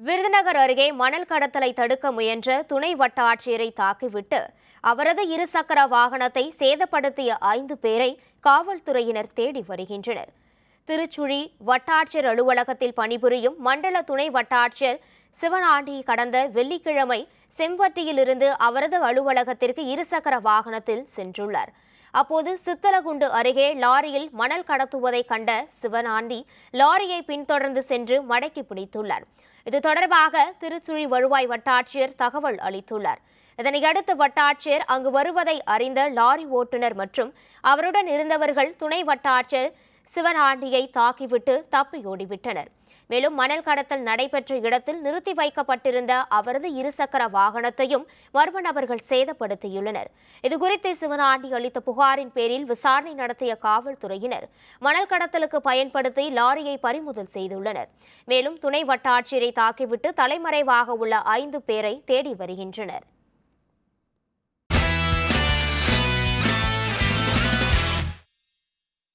விருதுநகர் அருகே மணல் கடத்தலை தடுக்க முயன்ற துணை வட்டாட்சியரை தாக்கிவிட்டு அவரது இருசக்கர வாகனத்தை சேதப்படுத்திய ஐந்து பேரை காவல்துறையினர் தேடி வருகின்றனர் திருச்சுழி வட்டாட்சியர் அலுவலகத்தில் பணிபுரியும் மண்டல துணை வட்டாட்சியர் சிவனாண்டி கடந்த வெள்ளிக்கிழமை செம்பட்டியிலிருந்து அவரது அலுவலகத்திற்கு இருசக்கர வாகனத்தில் சென்றுள்ளார் அப்போது சித்தலகுண்டு அருகே லாரியில் மணல் கடத்துவதை கண்ட சிவனாண்டி லாரியை பின்தொடர்ந்து சென்று மடக்கி பிடித்துள்ளார் இது தொடர்பாக திருச்சுழி வருவாய் வட்டாட்சியர் தகவல் அளித்துள்ளார் இதனையடுத்து வட்டாட்சியர் அங்கு வருவதை அறிந்த லாரி ஓட்டுநர் மற்றும் அவருடன் இருந்தவர்கள் துணை வட்டாட்சியர் சிவனாண்டியை தாக்கிவிட்டு தப்பியோடிவிட்டனர் மேலும் மணல் கடத்தல் நடைபெற்ற இடத்தில் நிறுத்தி வைக்கப்பட்டிருந்த அவரது இருசக்கர வாகனத்தையும் மர்ம நபர்கள் சேதப்படுத்தியுள்ளனர் இதுகுறித்து சிவனாண்டி அளித்த புகாரின் பேரில் விசாரணை நடத்திய காவல்துறையினர் மணல் கடத்தலுக்கு பயன்படுத்தி லாரியை பறிமுதல் செய்துள்ளனர் மேலும் துணை வட்டாட்சியரை தாக்கிவிட்டு தலைமறைவாக உள்ள ஐந்து பேரை தேடி வருகின்றனர்